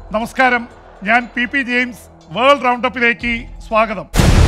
നമസ്കാരം ഞാൻ P P James world റൗണ്ടപ്പിലേക്ക് സ്വാഗതം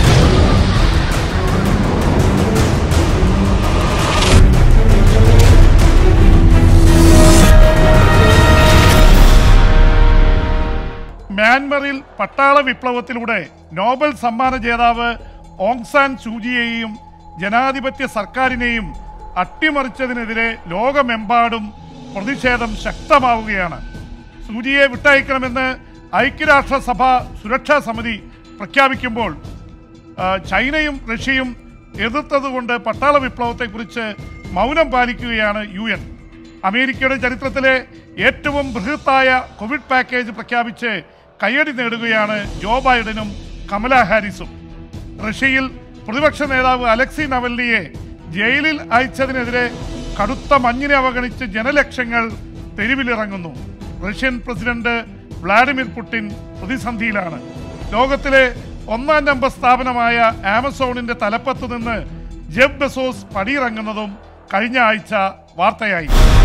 മ്യാൻമറിൽ പട്ടാള വിപ്ലവത്തിലൂടെ നോബൽ സമ്മാന ജേതാവ് ഓങ്സാൻ സൂചിയെയും ജനാധിപത്യ സർക്കാരിനെയും അട്ടിമറിച്ചതിനെതിരെ ലോകമെമ്പാടും പ്രതിഷേധം ശക്തമാവുകയാണ് സൂചിയെ വിട്ടയക്കണമെന്ന് ഐക്യരാഷ്ട്രസഭ സുരക്ഷാ സമിതി പ്രഖ്യാപിക്കുമ്പോൾ ആ, ചൈനയും റഷ്യയും എതിർത്തതുകൊണ്ട് പട്ടാള വിപ്ലവത്തെക്കുറിച്ച് മൗനം പാലിക്കുകയാണ് യു എൻ അമേരിക്കയുടെ ചരിത്രത്തിലെ ഏറ്റവും ബൃഹത്തായ കോവിഡ് പാക്കേജ് പ്രഖ്യാപിച്ച് കയ്യടി നേടുകയാണ് ജോ ബൈഡനും കമല ഹാരിസും റഷ്യയിൽ പ്രതിപക്ഷ നേതാവ് അലക്സി നവൽനിയെ ജയിലിൽ അയച്ചതിനെതിരെ കടുത്ത മഞ്ഞിനെ അവഗണിച്ച് ജനലക്ഷങ്ങൾ തെരുവിലിറങ്ങുന്നു റഷ്യൻ പ്രസിഡന്റ് വ്ളാഡിമിർ പുടിൻ പ്രതിസന്ധിയിലാണ് ലോകത്തിലെ ഒന്നാം നമ്പർ സ്ഥാപനമായ ആമസോണിന്റെ തലപ്പത്ത് നിന്ന് ജെഫ് ബെസോസ് പടിയിറങ്ങുന്നതും കഴിഞ്ഞ ആഴ്ച വാർത്തയായി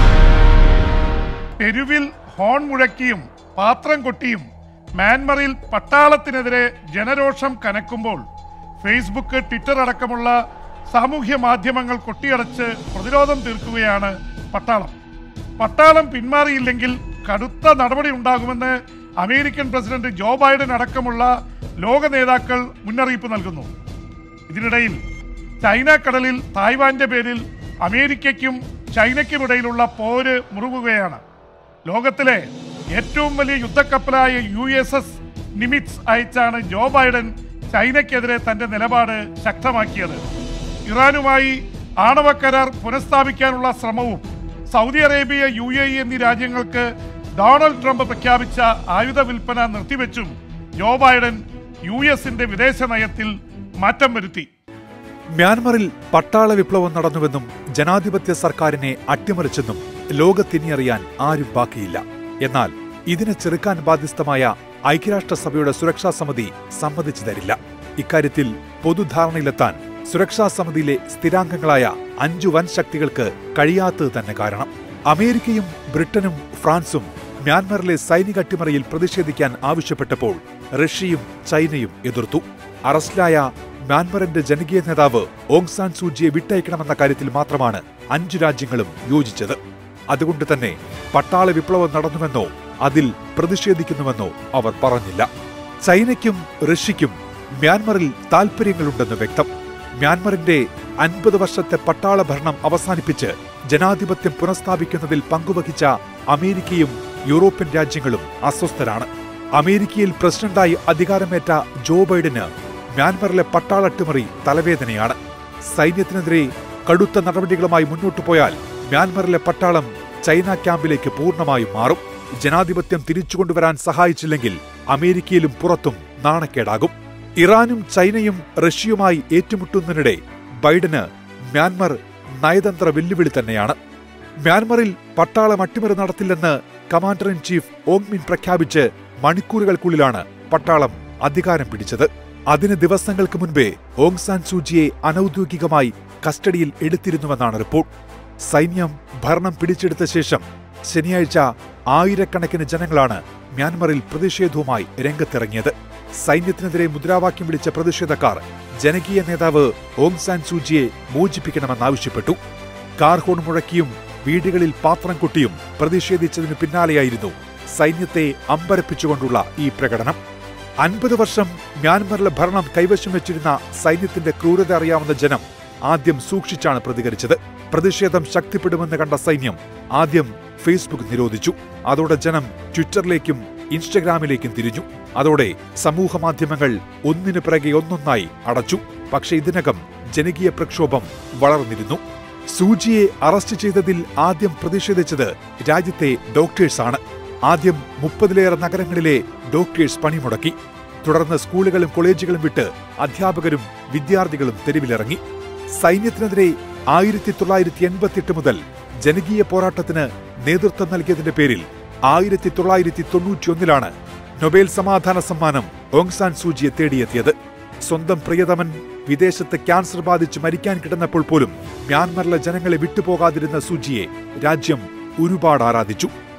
തെരുവിൽ ഹോൺ മുഴക്കിയും പാത്രം കൊട്ടിയും മ്യാൻമറിൽ പട്ടാളത്തിനെതിരെ ജനരോഷം കനക്കുമ്പോൾ ഫേസ്ബുക്ക് ട്വിറ്റർ അടക്കമുള്ള സാമൂഹ്യ മാധ്യമങ്ങൾ കൊട്ടിയടച്ച് പ്രതിരോധം തീർക്കുകയാണ് പട്ടാളം പട്ടാളം പിന്മാറിയില്ലെങ്കിൽ കടുത്ത നടപടി ഉണ്ടാകുമെന്ന് അമേരിക്കൻ പ്രസിഡന്റ് ജോ ബൈഡൻ അടക്കമുള്ള ലോക നേതാക്കൾ മുന്നറിയിപ്പ് നൽകുന്നു ഇതിനിടയിൽ ചൈന കടലിൽ തായ്വാന്റെ പേരിൽ അമേരിക്കയ്ക്കും ചൈനയ്ക്കുമിടയിലുള്ള പോര് മുറുകുകയാണ് ലോകത്തിലെ ഏറ്റവും വലിയ യുദ്ധക്കപ്പലായ യു എസ് എസ് നിമിറ്റ്സ് അയച്ചാണ് ജോ ബൈഡൻ ചൈനയ്ക്കെതിരെ തന്റെ നിലപാട് ശക്തമാക്കിയത് ഇറാനുമായി ആണവ കരാർ പുനഃസ്ഥാപിക്കാനുള്ള ശ്രമവും Saudi Arabia U A E എന്നീ രാജ്യങ്ങൾക്ക് ഡൊണാൾഡ് ട്രംപ് പ്രഖ്യാപിച്ച ആയുധ വിൽപ്പന നിർത്തിവെച്ചും ജോ ബൈഡൻ യു എസിന്റെ വിദേശ നയത്തിൽ മാറ്റം വരുത്തി മ്യാൻമറിൽ പട്ടാള വിപ്ലവം നടന്നുവെന്നും ജനാധിപത്യ സർക്കാരിനെ അട്ടിമറിച്ചെന്നും ലോകത്തിനിയറിയാൻ ആരും ബാക്കിയില്ല എന്നാൽ ഇതിനെ ചെറുക്കാൻ ബാധ്യസ്ഥമായ ഐക്യരാഷ്ട്രസഭയുടെ സുരക്ഷാ സമിതി സമ്മതിച്ചു തരില്ല ഇക്കാര്യത്തിൽ പൊതുധാരണയിലെത്താൻ സുരക്ഷാ സമിതിയിലെ സ്ഥിരാംഗങ്ങളായ അഞ്ചു വൻ ശക്തികൾക്ക് കഴിയാത്തത് തന്നെ കാരണം അമേരിക്കയും ബ്രിട്ടനും ഫ്രാൻസും മ്യാൻമറിലെ സൈനിക അട്ടിമറിയിൽ പ്രതിഷേധിക്കാൻ ആവശ്യപ്പെട്ടപ്പോൾ റഷ്യയും ചൈനയും എതിർത്തു അറസ്റ്റിലായ മ്യാൻമറിന്റെ ജനകീയ നേതാവ് ഓങ് സാൻ സൂചിയെ വിട്ടയക്കണമെന്ന കാര്യത്തിൽ മാത്രമാണ് അഞ്ചു രാജ്യങ്ങളും യോജിച്ചത് അതുകൊണ്ട് തന്നെ പട്ടാള വിപ്ലവം നടന്നുവെന്നോ അതിൽ പ്രതിഷേധിക്കുന്നുവെന്നോ അവർ പറഞ്ഞില്ല ചൈനയ്ക്കും റഷ്യയ്ക്കും മ്യാൻമറിൽ താൽപര്യങ്ങളുണ്ടെന്ന് വ്യക്തം മ്യാൻമറിന്റെ അൻപത് വർഷത്തെ പട്ടാള ഭരണം അവസാനിപ്പിച്ച് ജനാധിപത്യം പുനഃസ്ഥാപിക്കുന്നതിൽ പങ്കുവഹിച്ച അമേരിക്കയും യൂറോപ്യൻ രാജ്യങ്ങളും അസ്വസ്ഥരാണ് അമേരിക്കയിൽ പ്രസിഡന്റായി അധികാരമേറ്റ ജോ ബൈഡന് മ്യാൻമറിലെ പട്ടാള അട്ടിമറി തലവേദനയാണ് സൈന്യത്തിനെതിരെ കടുത്ത നടപടികളുമായി മുന്നോട്ടു പോയാൽ മ്യാൻമറിലെ പട്ടാളം ചൈന ക്യാമ്പിലേക്ക് പൂർണ്ണമായും മാറും ജനാധിപത്യം തിരിച്ചുകൊണ്ടുവരാൻ സഹായിച്ചില്ലെങ്കിൽ അമേരിക്കയിലും പുറത്തും നാണക്കേടാകും ഇറാനും ചൈനയും റഷ്യയുമായി ഏറ്റുമുട്ടുന്നതിനിടെ ബൈഡന് മ്യാൻമർ നയതന്ത്ര വെല്ലുവിളി തന്നെയാണ് മ്യാൻമറിൽ പട്ടാളം അട്ടിമറി നടത്തില്ലെന്ന് commander in chief Aung Min പ്രഖ്യാപിച്ച് മണിക്കൂറുകൾക്കുള്ളിലാണ് പട്ടാളം അധികാരം പിടിച്ചത് അതിന് ദിവസങ്ങൾക്ക് മുൻപേ ഓങ് സാൻ സൂചിയെ അനൌദ്യോഗികമായി കസ്റ്റഡിയിൽ എടുത്തിരുന്നുവെന്നാണ് റിപ്പോർട്ട് സൈന്യം ഭരണം പിടിച്ചെടുത്ത ശേഷം ശനിയാഴ്ച ആയിരക്കണക്കിന് ജനങ്ങളാണ് മ്യാൻമറിൽ പ്രതിഷേധവുമായി രംഗത്തിറങ്ങിയത് സൈന്യത്തിനെതിരെ മുദ്രാവാക്യം വിളിച്ച പ്രതിഷേധക്കാർ ജനകീയ നേതാവ് ഓങ് സാൻ സൂചിയെ മോചിപ്പിക്കണമെന്നാവശ്യപ്പെട്ടു കാർ ഹോൺ മുഴക്കിയും വീടുകളിൽ പാത്രം കൊട്ടിയും പ്രതിഷേധിച്ചതിനു പിന്നാലെയായിരുന്നു സൈന്യത്തെ അമ്പരപ്പിച്ചുകൊണ്ടുള്ള ഈ പ്രകടനം അൻപത് വർഷം മ്യാൻമറിലെ ഭരണം കൈവശം വെച്ചിരുന്ന സൈന്യത്തിന്റെ ക്രൂരത അറിയാവുന്ന ജനം ആദ്യം സൂക്ഷിച്ചാണ് പ്രതികരിച്ചത് പ്രതിഷേധം ശക്തിപ്പെടുമെന്ന് കണ്ട സൈന്യം ആദ്യം ഫേസ്ബുക്ക് നിരോധിച്ചു അതോടെ ജനം ട്വിറ്ററിലേക്കും ഇൻസ്റ്റഗ്രാമിലേക്കും തിരിഞ്ഞു അതോടെ സമൂഹ മാധ്യമങ്ങൾ ഒന്നിനു പിറകെ ഒന്നൊന്നായി അടച്ചു പക്ഷേ ഇതിനകം ജനകീയ പ്രക്ഷോഭം വളർന്നിരുന്നു സൂചിയെ അറസ്റ്റ് ചെയ്തതിൽ ആദ്യം പ്രതിഷേധിച്ചത് രാജ്യത്തെ ഡോക്ടേഴ്സാണ് ആദ്യം മുപ്പതിലേറെ നഗരങ്ങളിലെ ഡോക്ടേഴ്സ് പണിമുടക്കി തുടർന്ന് സ്കൂളുകളും കോളേജുകളും വിട്ട് അധ്യാപകരും വിദ്യാർത്ഥികളും തെരുവിലിറങ്ങി സൈന്യത്തിനെതിരെ ആയിരത്തി തൊള്ളായിരത്തി എൺപത്തിയെട്ട് മുതൽ ജനകീയ പോരാട്ടത്തിന് നേതൃത്വം നൽകിയതിന്റെ പേരിൽ ആയിരത്തി തൊള്ളായിരത്തി തൊണ്ണൂറ്റിയൊന്നിലാണ് നൊബേൽ സമാധാന സമ്മാനം ഓങ് സാൻ സൂചിയെ തേടിയെത്തിയത് സ്വന്തം പ്രിയതമൻ വിദേശത്ത് ക്യാൻസർ ബാധിച്ച് മരിക്കാൻ കിടന്നപ്പോൾ പോലും മ്യാൻമറിലെ ജനങ്ങളെ വിട്ടുപോകാതിരുന്ന സൂചിയെ രാജ്യം ഒരുപാട് ആരാധിച്ചു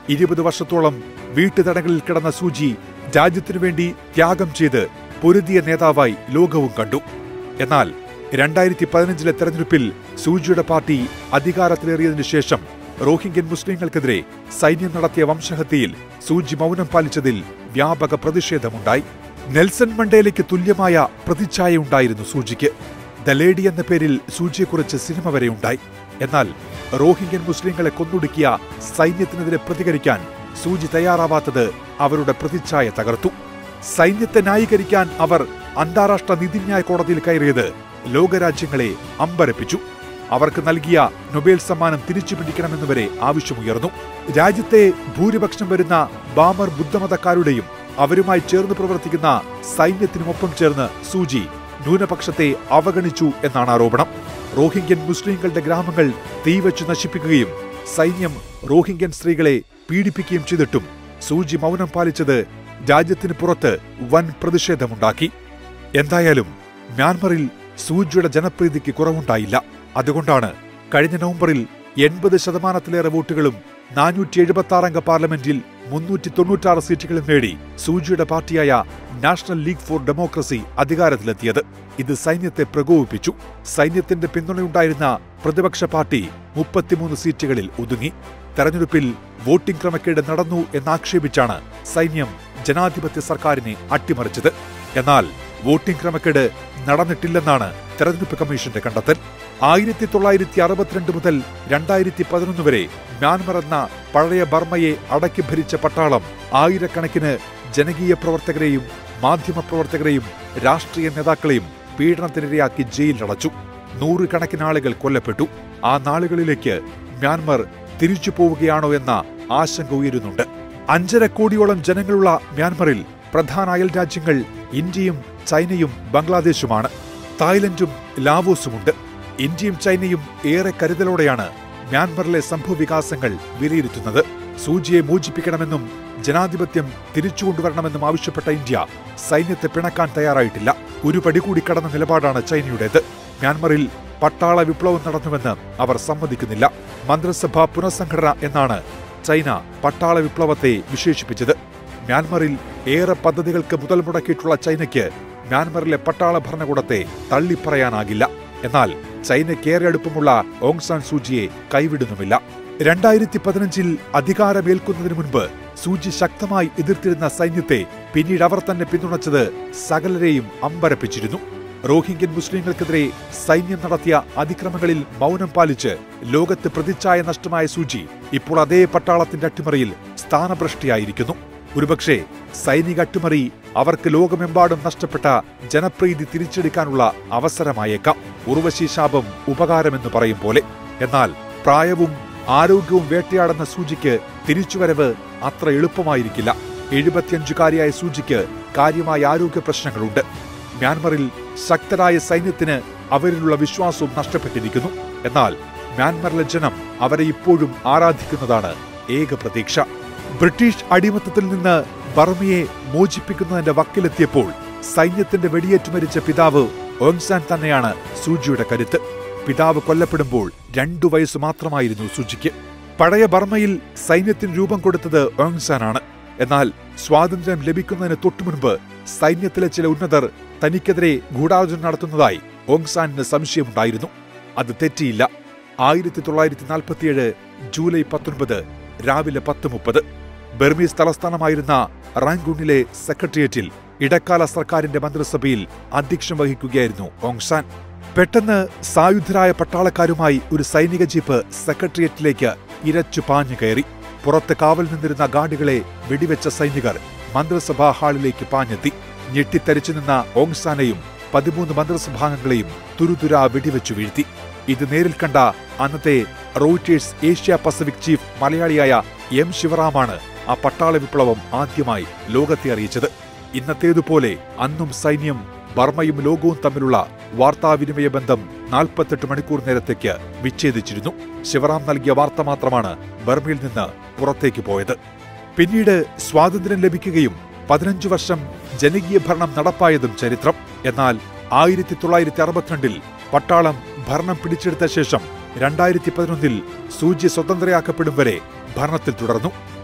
ഇരുപത് വർഷത്തോളം വീട്ടുതടങ്കലിൽ കിടന്ന സൂചി രാജ്യത്തിനു വേണ്ടി ത്യാഗം ചെയ്ത് പൊരുതിയ നേതാവായി ലോകവും കണ്ടു എന്നാൽ രണ്ടായിരത്തി പതിനഞ്ചിലെ തെരഞ്ഞെടുപ്പിൽ സൂചിയുടെ പാർട്ടി അധികാരത്തിലേറിയതിനു ശേഷം റോഹിംഗ്യൻ മുസ്ലിങ്ങൾക്കെതിരെ സൈന്യം നടത്തിയ വംശഹത്യയിൽ സൂചി മൗനം പാലിച്ചതിൽ വ്യാപക പ്രതിഷേധമുണ്ടായി നെൽസൺ മണ്ടേലയ്ക്ക് തുല്യമായ പ്രതിച്ഛായയുണ്ടായിരുന്നു സൂചിക്ക് ദ ലേഡി എന്ന പേരിൽ സൂചിയെക്കുറിച്ച് സിനിമ വരെ ഉണ്ടായി എന്നാൽ റോഹിംഗ്യൻ മുസ്ലിങ്ങളെ കൊന്നൊടുക്കിയ സൈന്യത്തിനെതിരെ പ്രതികരിക്കാൻ സൂചി തയ്യാറാവാത്തത് അവരുടെ പ്രതിച്ഛായ തകർത്തു സൈന്യത്തെ ന്യായീകരിക്കാൻ അവർ അന്താരാഷ്ട്ര നീതിന്യായ കോടതിയിൽ കയറിയത് ലോകരാജ്യങ്ങളെ അമ്പരപ്പിച്ചു അവർക്ക് നൽകിയ നൊബേൽ സമ്മാനം തിരിച്ചു പിടിക്കണമെന്ന് വരെ ആവശ്യമുയർന്നു രാജ്യത്തെ ഭൂരിപക്ഷം വരുന്ന ബാമർ ബുദ്ധമതക്കാരുടെയും അവരുമായി ചേർന്ന് പ്രവർത്തിക്കുന്ന സൈന്യത്തിനുമൊപ്പം ചേർന്ന് സൂചി ന്യൂനപക്ഷത്തെ അവഗണിച്ചു എന്നാണ് ആരോപണം റോഹിംഗ്യൻ മുസ്ലിങ്ങളുടെ ഗ്രാമങ്ങൾ തീവച്ചു നശിപ്പിക്കുകയും സൈന്യം റോഹിംഗ്യൻ സ്ത്രീകളെ പീഡിപ്പിക്കുകയും ചെയ്തിട്ടും സൂചി മൗനം പാലിച്ചത് രാജ്യത്തിന് പുറത്ത് വൻ പ്രതിഷേധമുണ്ടാക്കി എന്തായാലും മ്യാൻമറിൽ സൂചിയുടെ ജനപ്രീതിക്ക് കുറവുണ്ടായില്ല അതുകൊണ്ടാണ് കഴിഞ്ഞ നവംബറിൽ എൺപത് ശതമാനത്തിലേറെ വോട്ടുകളും നാനൂറ്റി എഴുപത്തി ആറംഗ പാർലമെന്റിൽ മുന്നൂറ്റി തൊണ്ണൂറ്റാറ് സീറ്റുകളും നേടി സൂചിയുടെ പാർട്ടിയായ നാഷണൽ ലീഗ് ഫോർ ഡെമോക്രസി അധികാരത്തിലെത്തിയത് ഇത് സൈന്യത്തെ പ്രകോപിപ്പിച്ചു സൈന്യത്തിന്റെ പിന്തുണയുണ്ടായിരുന്ന പ്രതിപക്ഷ പാർട്ടി മുപ്പത്തിമൂന്ന് സീറ്റുകളിൽ ഒതുങ്ങി തെരഞ്ഞെടുപ്പിൽ വോട്ടിംഗ് ക്രമക്കേട് നടന്നു എന്നാക്ഷേപിച്ചാണ് സൈന്യം ജനാധിപത്യ സർക്കാരിനെ അട്ടിമറിച്ചത് എന്നാൽ വോട്ടിംഗ് ക്രമക്കേട് നടന്നിട്ടില്ലെന്നാണ് തെരഞ്ഞെടുപ്പ് കമ്മീഷന്റെ കണ്ടെത്തൽ ആയിരത്തി തൊള്ളായിരത്തി അറുപത്തിരണ്ട് മുതൽ രണ്ടായിരത്തി പതിനൊന്ന് വരെ മ്യാൻമർ എന്ന പഴയ ബർമ്മയെ അടക്കി ഭരിച്ച പട്ടാളം ആയിരക്കണക്കിന് ജനകീയ പ്രവർത്തകരെയും മാധ്യമപ്രവർത്തകരെയും രാഷ്ട്രീയ നേതാക്കളെയും പീഡനത്തിനിരയാക്കി ജയിലിലടച്ചു നൂറുകണക്കിന് ആളുകൾ കൊല്ലപ്പെട്ടു ആ നാളുകളിലേക്ക് മ്യാൻമർ തിരിച്ചു പോവുകയാണോ എന്ന ആശങ്ക ഉയരുന്നുണ്ട് അഞ്ചര കോടിയോളം ജനങ്ങളുള്ള മ്യാൻമറിൽ പ്രധാന അയൽ രാജ്യങ്ങൾ ഇന്ത്യയും ചൈനയും ബംഗ്ലാദേശുമാണ് തായ്ലൻഡും ലാവോസുമുണ്ട് ഇന്ത്യയും ചൈനയും ഏറെ കരുതലോടെയാണ് മ്യാൻമറിലെ സംഭവവികാസങ്ങൾ വിലയിരുത്തുന്നത് സൂചിയെ മോചിപ്പിക്കണമെന്നും ജനാധിപത്യം തിരിച്ചുകൊണ്ടുവരണമെന്നും ആവശ്യപ്പെട്ട ഇന്ത്യ സൈന്യത്തെ പിണക്കാൻ തയ്യാറായിട്ടില്ല ഒരു പടി കൂടി കടന്ന നിലപാടാണ് ചൈനയുടേത് മ്യാൻമറിൽ പട്ടാള വിപ്ലവം നടന്നുവെന്ന് അവർ സമ്മതിക്കുന്നില്ല മന്ത്രിസഭാ പുനഃസംഘടന എന്നാണ് ചൈന പട്ടാള വിപ്ലവത്തെ വിശേഷിപ്പിച്ചത് മ്യാൻമറിൽ ഏറെ പദ്ധതികൾക്ക് മുതൽ മുടക്കിയിട്ടുള്ള ചൈനയ്ക്ക് മ്യാൻമറിലെ പട്ടാള ഭരണകൂടത്തെ തള്ളിപ്പറയാനാകില്ല എന്നാൽ ചൈനയ്ക്കേറെ അടുപ്പമുള്ള ഓങ് സാൻ സൂചിയെ കൈവിടുന്നുമില്ല രണ്ടായിരത്തി പതിനഞ്ചിൽ അധികാരമേൽക്കുന്നതിന് മുൻപ് സൂചി ശക്തമായി എതിർത്തിരുന്ന സൈന്യത്തെ പിന്നീട് അവർ തന്നെ പിന്തുണച്ചത് സകലരെയും അമ്പരപ്പിച്ചിരുന്നു റോഹിംഗ്യൻ മുസ്ലിങ്ങൾക്കെതിരെ സൈന്യം നടത്തിയ അതിക്രമങ്ങളിൽ മൗനം പാലിച്ച് ലോകത്ത് പ്രതിച്ഛായ നഷ്ടമായ സൂചി ഇപ്പോൾ അതേ പട്ടാളത്തിന്റെ അട്ടിമറിയിൽ സ്ഥാനഭ്രഷ്ടിയായിരിക്കുന്നു ഒരുപക്ഷെ സൈനിക അട്ടിമറി അവർക്ക് ലോകമെമ്പാടും നഷ്ടപ്പെട്ട ജനപ്രീതി തിരിച്ചെടുക്കാനുള്ള അവസരമായേക്കാം ഉർവശി ശാപം ഉപകാരമെന്ന് പറയും പോലെ എന്നാൽ പ്രായവും ആരോഗ്യവും വേട്ടയാടുന്ന സൂചിക്ക് തിരിച്ചുവരവ് അത്ര എളുപ്പമായിരിക്കില്ല എഴുപത്തിയഞ്ചുകാരിയായ സൂചിക്ക് കാര്യമായ ആരോഗ്യ പ്രശ്നങ്ങളുണ്ട് മ്യാൻമറിൽ ശക്തരായ സൈന്യത്തിന് അവരിലുള്ള വിശ്വാസവും നഷ്ടപ്പെട്ടിരിക്കുന്നു എന്നാൽ മ്യാൻമറിലെ ജനം അവരെ ഇപ്പോഴും ആരാധിക്കുന്നതാണ് ഏക പ്രതീക്ഷ ബ്രിട്ടീഷ് അടിമത്തത്തിൽ നിന്ന് ബർമയെ മോചിപ്പിക്കുന്നതിന്റെ വക്കിലെത്തിയപ്പോൾ സൈന്യത്തിന്റെ വെടിയേറ്റ് മരിച്ച പിതാവ് ഓങ്സാൻ തന്നെയാണ് സൂചിയുടെ കരുത്ത് പിതാവ് കൊല്ലപ്പെടുമ്പോൾ രണ്ടു വയസ്സ് മാത്രമായിരുന്നു സൂചിക്ക് പഴയ ബർമയിൽ സൈന്യത്തിന് രൂപം കൊടുത്തത് ഓങ്സാനാണ് എന്നാൽ സ്വാതന്ത്ര്യം ലഭിക്കുന്നതിന് തൊട്ടുമുൻപ് സൈന്യത്തിലെ ചില ഉന്നതർ തനിക്കെതിരെ ഗൂഢാലോചന നടത്തുന്നതായി ഓങ്സാനിന് സംശയമുണ്ടായിരുന്നു അത് തെറ്റിയില്ല ആയിരത്തി തൊള്ളായിരത്തി നാൽപ്പത്തിയേഴ് ജൂലൈ പത്തൊൻപത് രാവിലെ പത്ത് മുപ്പത് ബർമീസ് തലസ്ഥാനമായിരുന്ന റാങ്കൂണിലെ സെക്രട്ടേറിയറ്റിൽ ഇടക്കാല സർക്കാരിന്റെ മന്ത്രിസഭയിൽ അധ്യക്ഷം വഹിക്കുകയായിരുന്നു ഓങ്സാൻ പെട്ടെന്ന് സായുധരായ പട്ടാളക്കാരുമായി ഒരു സൈനിക ജീപ്പ് സെക്രട്ടേറിയറ്റിലേക്ക് ഇരച്ചു പാഞ്ഞു കയറി പുറത്ത് കാവൽ നിന്നിരുന്ന ഗാർഡുകളെ വെടിവെച്ച സൈനികർ മന്ത്രിസഭാ ഹാളിലേക്ക് പാഞ്ഞെത്തി ഞെട്ടിത്തരിച്ചു നിന്ന ഓങ്സാനെയും പതിമൂന്ന് മന്ത്രിസഭാംഗങ്ങളെയും തുരുതുരാ വെടിവെച്ചു വീഴ്ത്തി ഇത് നേരിൽ കണ്ട അന്നത്തെ റോയിറ്റേഴ്സ് ഏഷ്യ പസഫിക് ചീഫ് മലയാളിയായ എം ശിവറാമാണ് ആ പട്ടാള വിപ്ലവം ആദ്യമായി ലോകത്തെ അറിയിച്ചത് ഇന്നത്തേതുപോലെ അന്നും സൈന്യം ബർമയും ലോകവും തമ്മിലുള്ള വാർത്താവിനിമയ ബന്ധം നാൽപ്പത്തെട്ട് മണിക്കൂർ നേരത്തേക്ക് വിച്ഛേദിച്ചിരുന്നു ശിവറാം നൽകിയ വാർത്ത മാത്രമാണ് ബർമയിൽ നിന്ന് പുറത്തേക്ക് പോയത് പിന്നീട് സ്വാതന്ത്ര്യം ലഭിക്കുകയും പതിനഞ്ചു വർഷം ജനകീയ ഭരണം നടപ്പായതും ചരിത്രം എന്നാൽ ആയിരത്തി തൊള്ളായിരത്തി അറുപത്തിരണ്ടിൽ പട്ടാളം ഭരണം പിടിച്ചെടുത്ത ശേഷം രണ്ടായിരത്തി പതിനൊന്നിൽ സൂചി സ്വതന്ത്രയാക്കപ്പെടും വരെ ഭരണത്തിൽ തുടർന്നു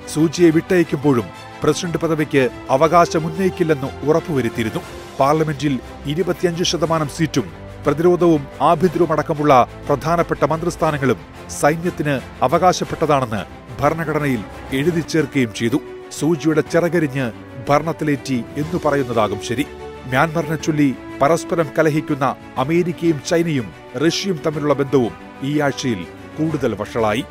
സൂചിയെ വിട്ടയക്കുമ്പോഴും പ്രസിഡന്റ് പദവിക്ക് അവകാശമുന്നയിക്കില്ലെന്ന് ഉറപ്പുവരുത്തിയിരുന്നു പാർലമെന്റിൽ ഇരുപത്തിയഞ്ച് ശതമാനം സീറ്റും പ്രതിരോധവും ആഭ്യന്തരവുമടക്കമുള്ള പ്രധാനപ്പെട്ട മന്ത്രിസ്ഥാനങ്ങളും സൈന്യത്തിന് അവകാശപ്പെട്ടതാണെന്ന് ഭരണഘടനയിൽ എഴുതി ചേർക്കുകയും ചെയ്തു സൂചിയുടെ ചിറകരിഞ്ഞ് ഭരണത്തിലേറ്റി എന്നു പറയുന്നതാകും ശരി മ്യാൻമറിനെ ചൊല്ലി പരസ്പരം കലഹിക്കുന്ന അമേരിക്കയും ചൈനയും റഷ്യയും തമ്മിലുള്ള ബന്ധവും ഈ ആഴ്ചയിൽ കൂടുതൽ വഷളായി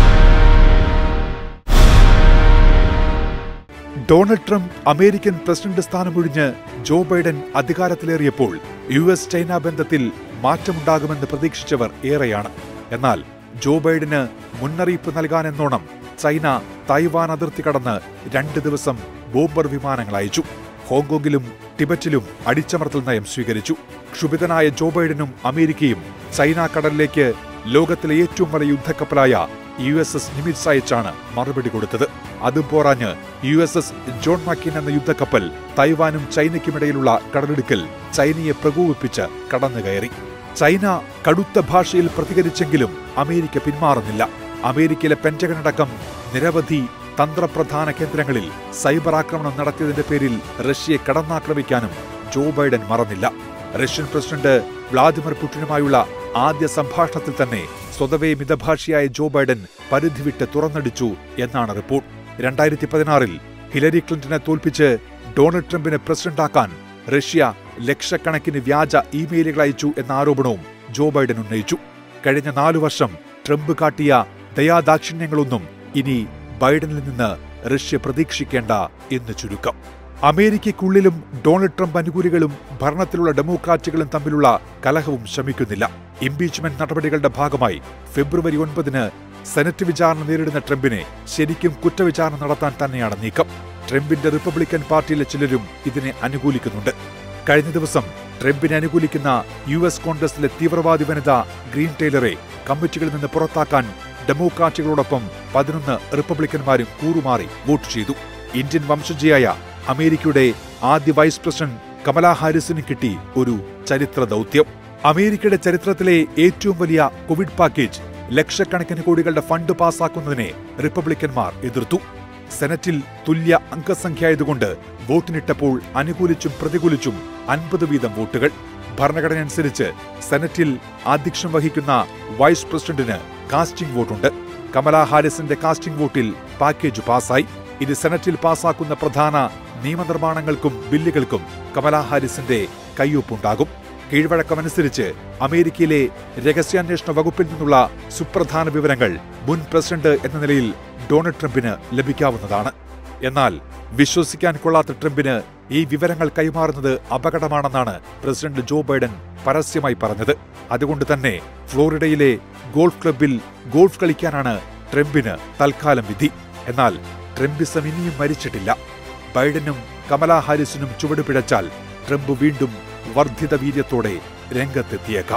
ഡൊണാൾഡ് ട്രംപ് അമേരിക്കൻ പ്രസിഡന്റ് സ്ഥാനമൊഴിഞ്ഞ് ജോ ബൈഡൻ അധികാരത്തിലേറിയപ്പോൾ യു എസ് ചൈന ബന്ധത്തിൽ മാറ്റമുണ്ടാകുമെന്ന് പ്രതീക്ഷിച്ചവർ ഏറെയാണ് എന്നാൽ ജോ ബൈഡന് മുന്നറിയിപ്പ് നൽകാനെന്നോണം ചൈന തായ്വാൻ അതിർത്തി കടന്ന് രണ്ട് ദിവസം ബോംബർ വിമാനങ്ങൾ അയച്ചു ഹോങ്കോങ്ങിലും ടിബറ്റിലും അടിച്ചമർത്തൽ നയം സ്വീകരിച്ചു ക്ഷുഭിതനായ ജോ ബൈഡനും അമേരിക്കയും ചൈന കടലിലേക്ക് ലോകത്തിലെ ഏറ്റവും വലിയ യുദ്ധക്കപ്പലായ യു എസ് എസ് നിമിറ്റ്സ് അയച്ചാണ് മറുപടി കൊടുത്തത് അതും പോരാഞ്ഞ് U S S John McCain എന്ന യുദ്ധക്കപ്പൽ തൈവാനും ചൈനയ്ക്കുമിടയിലുള്ള കടലിടുക്കൽ ചൈനയെ പ്രകോപിപ്പിച്ച് കടന്നുകയറി ചൈന കടുത്ത ഭാഷയിൽ പ്രതികരിച്ചെങ്കിലും അമേരിക്ക പിന്മാറുന്നില്ല അമേരിക്കയിലെ പെന്റഗൺ അടക്കം നിരവധി തന്ത്രപ്രധാന കേന്ദ്രങ്ങളിൽ സൈബർ ആക്രമണം നടത്തിയതിന്റെ പേരിൽ റഷ്യയെ കടന്നാക്രമിക്കാനും ജോ ബൈഡൻ മറന്നില്ല റഷ്യൻ പ്രസിഡന്റ് വ്ളാദിമിർ പുടിനുമായുള്ള ആദ്യ സംഭാഷണത്തിൽ തന്നെ സ്വതവേ മിതഭാഷിയായ ജോ ബൈഡൻ പരിധി വിട്ട് തുറന്നടിച്ചു എന്നാണ് റിപ്പോർട്ട് രണ്ടായിരത്തി പതിനാറിൽ ഹിലരി ക്ലിന്റനെ തോൽപ്പിച്ച് ഡൊണാൾഡ് ട്രംപിനെ പ്രസിഡന്റാക്കാൻ റഷ്യ ലക്ഷക്കണക്കിന് വ്യാജ ഇമെയിലുകൾ അയച്ചു എന്ന ആരോപണവും ജോ ബൈഡൻ ഉന്നയിച്ചു കഴിഞ്ഞ നാലു വർഷം ട്രംപ് കാട്ടിയ ദയാദാക്ഷിണ്യങ്ങളൊന്നും ഇനി ബൈഡനിൽ നിന്ന് റഷ്യ പ്രതീക്ഷിക്കേണ്ട എന്ന് ചുരുക്കം അമേരിക്കയ്ക്കുള്ളിലും ഡൊണാൾഡ് ട്രംപ് അനുകൂലികളും ഭരണത്തിലുള്ള ഡെമോക്രാറ്റുകളും തമ്മിലുള്ള കലഹവും ശമിക്കുന്നില്ല ഇംപീച്ച്മെന്റ് നടപടികളുടെ ഭാഗമായി ഫെബ്രുവരി ഒൻപതിന് സെനറ്റ് വിചാരണ നേരിടുന്ന ട്രംപിനെ ശരിക്കും കുറ്റവിചാരണ നടത്താൻ തന്നെയാണ് നീക്കം ട്രംപിന്റെ റിപ്പബ്ലിക്കൻ പാർട്ടിയിലെ ചിലരും ഇതിനെ അനുകൂലിക്കുന്നുണ്ട് കഴിഞ്ഞ ദിവസം ട്രംപിനെ അനുകൂലിക്കുന്ന യു എസ് കോൺഗ്രസിലെ തീവ്രവാദി വനിത ഗ്രീൻ ടൈലറെ കമ്മിറ്റികളിൽ നിന്ന് പുറത്താക്കാൻ ഡെമോക്രാറ്റുകളോടൊപ്പം പതിനൊന്ന് റിപ്പബ്ലിക്കന്മാരും കൂറുമാറി വോട്ട് ചെയ്തു ഇന്ത്യൻ വംശജയായ അമേരിക്കയുടെ ആദ്യ വൈസ് പ്രസിഡന്റ് കമലാ ഹാരിസിന് കിട്ടി ഒരു ചരിത്ര ദൗത്യം അമേരിക്കയുടെ ചരിത്രത്തിലെ ഏറ്റവും വലിയ കോവിഡ് പാക്കേജ് ലക്ഷക്കണക്കിന് കോടികളുടെ ഫണ്ട് പാസാക്കുന്നതിനെ റിപ്പബ്ലിക്കന്മാർ എതിർത്തു സെനറ്റിൽ തുല്യ അംഗസംഖ്യയായതുകൊണ്ട് വോട്ടിനിട്ടപ്പോൾ അനുകൂലിച്ചും പ്രതികൂലിച്ചും അൻപത് വീതം വോട്ടുകൾ ഭരണഘടന അനുസരിച്ച് സെനറ്റിൽ ആധ്യക്ഷം വഹിക്കുന്ന വൈസ് പ്രസിഡന്റിന് കാസ്റ്റിംഗ് വോട്ടുണ്ട് കമലാ ഹാരിസിന്റെ കാസ്റ്റിംഗ് വോട്ടിൽ പാക്കേജ് പാസായി ഇത് സെനറ്റിൽ പാസാക്കുന്ന പ്രധാന നിയമനിർമ്മാണങ്ങൾക്കും ബില്ലുകൾക്കും കമലാ ഹാരിസിന്റെ കയ്യൊപ്പുണ്ടാകും കീഴ്വഴക്കമനുസരിച്ച് അമേരിക്കയിലെ രഹസ്യാന്വേഷണ വകുപ്പിൽ നിന്നുള്ള സുപ്രധാന വിവരങ്ങൾ മുൻ പ്രസിഡന്റ് എന്ന നിലയിൽ ഡൊണാൾഡ് ട്രംപിന് ലഭിക്കാവുന്നതാണ് എന്നാൽ വിശ്വസിക്കാൻ കൊള്ളാത്ത ട്രംപിന് ഈ വിവരങ്ങൾ കൈമാറുന്നത് അപകടമാണെന്നാണ് പ്രസിഡന്റ് ജോ ബൈഡൻ പരസ്യമായി പറഞ്ഞത് അതുകൊണ്ട് തന്നെ ഫ്ലോറിഡയിലെ ഗോൾഫ് ക്ലബിൽ ഗോൾഫ് കളിക്കാനാണ് ട്രംപിന് തൽക്കാലം വിധി എന്നാൽ ട്രംപിസം ഇനിയും മരിച്ചിട്ടില്ല ബൈഡനും കമലാ ഹാരിസിനും ചുവട് പിഴച്ചാൽ ട്രംപ് വീണ്ടും വർദ്ധിത വീര്യത്തോടെ രംഗത്തെത്തിയേക്കാം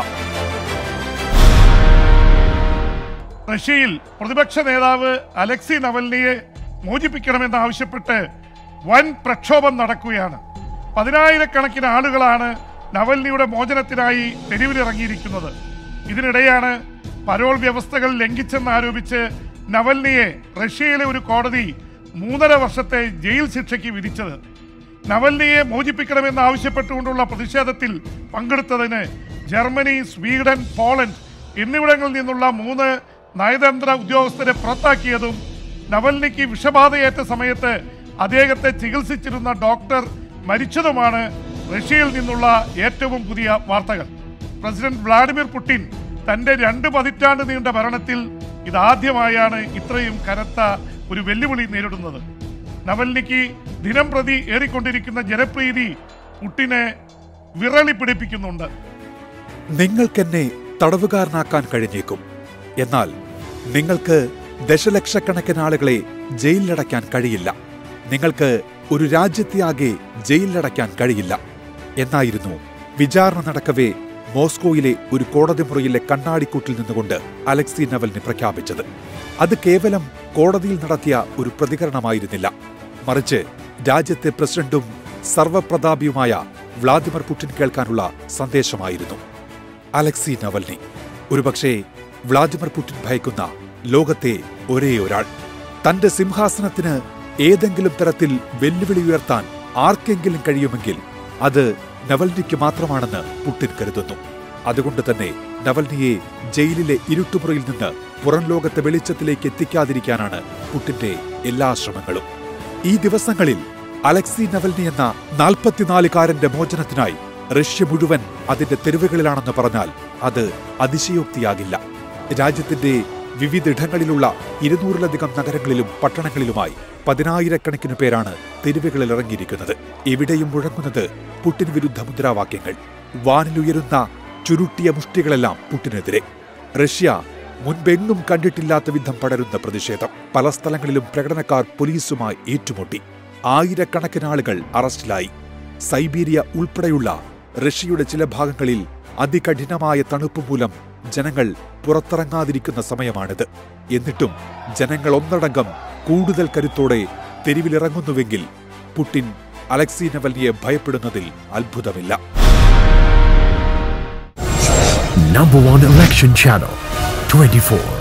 റഷ്യയിൽ പ്രതിപക്ഷ നേതാവ് അലക്സി നവൽനിയെ മോചിപ്പിക്കണമെന്നാവശ്യപ്പെട്ട് വൻ പ്രക്ഷോഭം നടക്കുകയാണ് പതിനായിരക്കണക്കിന് ആളുകളാണ് നവൽനിയുടെ മോചനത്തിനായി തെരുവിലിറങ്ങിയിരിക്കുന്നത് ഇതിനിടെയാണ് പരോൾ വ്യവസ്ഥകൾ ലംഘിച്ചെന്നാരോപിച്ച് നവൽനിയെ റഷ്യയിലെ ഒരു കോടതി മൂന്നര വർഷത്തെ ജയിൽ ശിക്ഷയ്ക്ക് വിധിച്ചത് നവൽനിയെ മോചിപ്പിക്കണമെന്ന് ആവശ്യപ്പെട്ടുകൊണ്ടുള്ള പ്രതിഷേധത്തിൽ പങ്കെടുത്തതിന് ജർമ്മനി സ്വീഡൻ പോളണ്ട് എന്നിവിടങ്ങളിൽ നിന്നുള്ള മൂന്ന് നയതന്ത്ര ഉദ്യോഗസ്ഥരെ പുറത്താക്കിയതും നവൽനിക്ക് വിഷബാധയേറ്റ സമയത്ത് അദ്ദേഹത്തെ ചികിത്സിച്ചിരുന്ന ഡോക്ടർ മരിച്ചതുമാണ് റഷ്യയിൽ നിന്നുള്ള ഏറ്റവും പുതിയ വാർത്തകൾ പ്രസിഡന്റ് വ്ളാഡിമിർ പുടിൻ തന്റെ രണ്ട് പതിറ്റാണ്ട് നീണ്ട ഭരണത്തിൽ ഇതാദ്യമായാണ് ഇത്രയും കനത്ത ഒരു വെല്ലുവിളി നേരിടുന്നത് നവൽനിക്ക് ദിനം പ്രതി ഏറിക്കൊണ്ടിരിക്കുന്ന ജനപ്രീതി പുട്ടിനെ വിറളി പിടിപ്പിക്കുന്നുണ്ട് നിങ്ങൾക്കെന്നെ തടവുകാരനാക്കാൻ കഴിഞ്ഞേക്കും എന്നാൽ നിങ്ങൾക്ക് ദശലക്ഷക്കണക്കിന് ആളുകളെ ജയിലിലടയ്ക്കാൻ കഴിയില്ല നിങ്ങൾക്ക് ഒരു രാജ്യത്തെയാകെ ജയിലിലടയ്ക്കാൻ കഴിയില്ല എന്നായിരുന്നു വിചാരണ നടക്കവേ മോസ്കോയിലെ ഒരു കോടതി മുറിയിലെ കണ്ണാടിക്കൂട്ടിൽ നിന്നുകൊണ്ട് അലക്സി നവലിനെ പ്രഖ്യാപിച്ചത് അത് കേവലം കോടതിയിൽ നടത്തിയ ഒരു പ്രതികരണമായിരുന്നില്ല മറിച്ച് രാജ്യത്തെ പ്രസിഡന്റും സർവപ്രതാപിയുമായ വ്ളാദിമിർ പുടിൻ കേൾക്കാനുള്ള സന്ദേശമായിരുന്നു അലക്സി നവൽനി ഒരുപക്ഷെ വ്ളാദിമിർ പുടിൻ ഭയക്കുന്ന ലോകത്തെ ഒരേ ഒരാൾ തന്റെ സിംഹാസനത്തിന് ഏതെങ്കിലും തരത്തിൽ വെല്ലുവിളി ഉയർത്താൻ ആർക്കെങ്കിലും കഴിയുമെങ്കിൽ അത് നവൽനിക്ക് മാത്രമാണെന്ന് പുട്ടിൻ കരുതുന്നു അതുകൊണ്ട് തന്നെ നവൽനിയെ ജയിലിലെ ഇരുട്ടുമുറിയിൽ നിന്ന് പുറം ലോകത്തെ വെളിച്ചത്തിലേക്ക് എത്തിക്കാതിരിക്കാനാണ് പുട്ടിന്റെ എല്ലാ ശ്രമങ്ങളും ഈ ദിവസങ്ങളിൽ അലക്സി നവൽനി എന്ന നാൽപ്പത്തിനാലുകാരന്റെ മോചനത്തിനായി റഷ്യ മുഴുവൻ അതിന്റെ തെരുവുകളിലാണെന്ന് പറഞ്ഞാൽ അത് അതിശയോക്തിയാകില്ല രാജ്യത്തിന്റെ വിവിധയിടങ്ങളിലുള്ള ഇരുന്നൂറിലധികം നഗരങ്ങളിലും പട്ടണങ്ങളിലുമായി പതിനായിരക്കണക്കിന് പേരാണ് തെരുവുകളിൽ ഇറങ്ങിയിരിക്കുന്നത് എവിടെയും മുഴങ്ങുന്നത് പുട്ടിന് വിരുദ്ധ മുദ്രാവാക്യങ്ങൾ വാനിലുയരുന്ന ചുരുട്ടിയ മുഷ്ടികളെല്ലാം പുട്ടിനെതിരെ റഷ്യ മുൻപെങ്ങും കണ്ടിട്ടില്ലാത്ത വിധം പടരുന്ന പ്രതിഷേധം പല സ്ഥലങ്ങളിലും പ്രകടനക്കാർ പോലീസുമായി ഏറ്റുമുട്ടി ആയിരക്കണക്കിന് ആളുകൾ അറസ്റ്റിലായി സൈബീരിയ ഉൾപ്പെടെയുള്ള റഷ്യയുടെ ചില ഭാഗങ്ങളിൽ അതികഠിനമായ തണുപ്പ് മൂലം ജനങ്ങൾ പുറത്തിറങ്ങാതിരിക്കുന്ന സമയമാണിത് എന്നിട്ടും ജനങ്ങൾ ഒന്നടങ്കം കൂടുതൽ കരുത്തോടെ തെരുവിലിറങ്ങുന്നുവെങ്കിൽ പുടിൻ അലക്സി നവൽനിയെ ഭയപ്പെടുന്നതിൽ അത്ഭുതമില്ല Number one election channel 24.